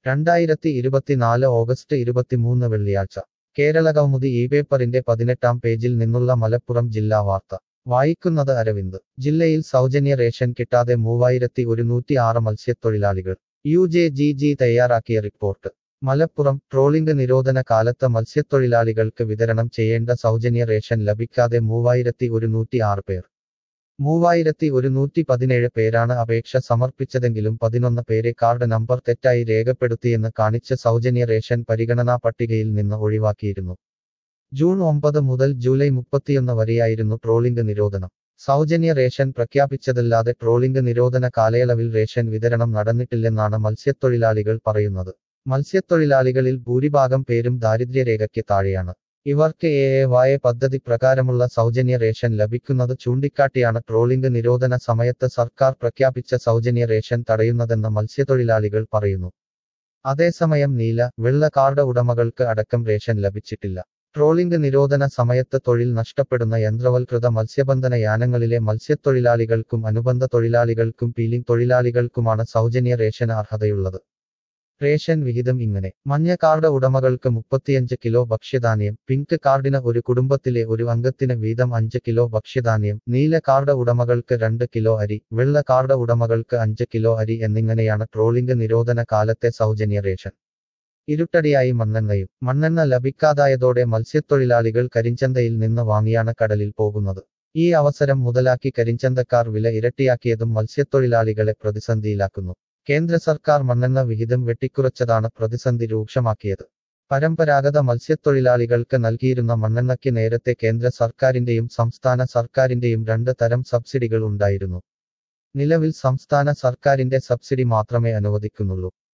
രണ്ടായിരത്തി ഇരുപത്തിനാല് ഓഗസ്റ്റ് ഇരുപത്തിമൂന്ന് വെള്ളിയാഴ്ച കേരള കൗമുദി ഈ പേപ്പറിന്റെ പതിനെട്ടാം പേജിൽ നിന്നുള്ള മലപ്പുറം ജില്ലാ വാർത്ത വായിക്കുന്നത് അരവിന്ദ് ജില്ലയിൽ സൗജന്യ റേഷൻ കിട്ടാതെ മൂവായിരത്തി ഒരുന്നൂറ്റി ആറ് മത്സ്യത്തൊഴിലാളികൾ യു ജെ ജി ജി തയ്യാറാക്കിയ റിപ്പോർട്ട് മലപ്പുറം ട്രോളിംഗ് നിരോധന കാലത്ത് മത്സ്യത്തൊഴിലാളികൾക്ക് വിതരണം ചെയ്യേണ്ട സൗജന്യ റേഷൻ ലഭിക്കാതെ മൂവായിരത്തി ഒരുന്നൂറ്റി ആറ് പേർ മൂവായിരത്തി ഒരുന്നൂറ്റി പതിനേഴ് പേരാണ് അപേക്ഷ സമർപ്പിച്ചതെങ്കിലും പതിനൊന്ന് പേരെ കാർഡ് നമ്പർ തെറ്റായി രേഖപ്പെടുത്തിയെന്ന് കാണിച്ച് സൗജന്യ റേഷൻ പരിഗണനാ പട്ടികയിൽ നിന്ന് ഒഴിവാക്കിയിരുന്നു ജൂൺ ഒമ്പത് മുതൽ ജൂലൈ മുപ്പത്തിയൊന്ന് വരെയായിരുന്നു ട്രോളിംഗ് നിരോധനം സൗജന്യ റേഷൻ പ്രഖ്യാപിച്ചതല്ലാതെ ട്രോളിംഗ് നിരോധന കാലയളവിൽ റേഷൻ വിതരണം നടന്നിട്ടില്ലെന്നാണ് മത്സ്യത്തൊഴിലാളികൾ പറയുന്നത് മത്സ്യത്തൊഴിലാളികളിൽ ഭൂരിഭാഗം പേരും ദാരിദ്ര്യരേഖയ്ക്ക് താഴെയാണ് ഇവർക്ക് എ എ വായ പദ്ധതി പ്രകാരമുള്ള സൗജന്യ റേഷൻ ലഭിക്കുന്നത് ചൂണ്ടിക്കാട്ടിയാണ് ട്രോളിംഗ് നിരോധന സമയത്ത് സർക്കാർ പ്രഖ്യാപിച്ച സൗജന്യ റേഷൻ തടയുന്നതെന്ന് മത്സ്യത്തൊഴിലാളികൾ പറയുന്നു അതേസമയം നീല വെള്ള കാർഡ് ഉടമകൾക്ക് അടക്കം റേഷൻ ലഭിച്ചിട്ടില്ല ട്രോളിംഗ് നിരോധന സമയത്ത് തൊഴിൽ നഷ്ടപ്പെടുന്ന യന്ത്രവൽകൃത മത്സ്യബന്ധന യാനങ്ങളിലെ മത്സ്യത്തൊഴിലാളികൾക്കും അനുബന്ധ തൊഴിലാളികൾക്കും പീലിംഗ് തൊഴിലാളികൾക്കുമാണ് സൗജന്യ റേഷന് അർഹതയുള്ളത് റേഷൻ വിഹിതം ഇങ്ങനെ മഞ്ഞ കാർഡ് ഉടമകൾക്ക് മുപ്പത്തിയഞ്ച് കിലോ ഭക്ഷ്യധാന്യം പിങ്ക് കാർഡിന് ഒരു കുടുംബത്തിലെ ഒരു അംഗത്തിന് വീതം അഞ്ച് കിലോ ഭക്ഷ്യധാന്യം നീല കാർഡ് ഉടമകൾക്ക് രണ്ട് കിലോ അരി വെള്ള കാർഡ് ഉടമകൾക്ക് അഞ്ച് കിലോ അരി എന്നിങ്ങനെയാണ് ട്രോളിംഗ് നിരോധന കാലത്തെ സൗജന്യ റേഷൻ ഇരുട്ടടിയായി മണ്ണെണ്ണയും മണ്ണെണ്ണ ലഭിക്കാതായതോടെ മത്സ്യത്തൊഴിലാളികൾ കരിഞ്ചന്തയിൽ നിന്ന് വാങ്ങിയാണ് കടലിൽ പോകുന്നത് ഈ അവസരം മുതലാക്കി കരിഞ്ചന്തക്കാർ വില ഇരട്ടിയാക്കിയതും മത്സ്യത്തൊഴിലാളികളെ പ്രതിസന്ധിയിലാക്കുന്നു കേന്ദ്ര സർക്കാർ മണ്ണെണ്ണ വിഹിതം വെട്ടിക്കുറച്ചതാണ് പ്രതിസന്ധി രൂക്ഷമാക്കിയത് പരമ്പരാഗത മത്സ്യത്തൊഴിലാളികൾക്ക് നൽകിയിരുന്ന മണ്ണെണ്ണയ്ക്ക് നേരത്തെ കേന്ദ്ര സർക്കാരിന്റെയും സംസ്ഥാന സർക്കാരിന്റെയും രണ്ട് തരം സബ്സിഡികൾ ഉണ്ടായിരുന്നു നിലവിൽ സംസ്ഥാന സർക്കാരിന്റെ സബ്സിഡി മാത്രമേ അനുവദിക്കുന്നുള്ളൂ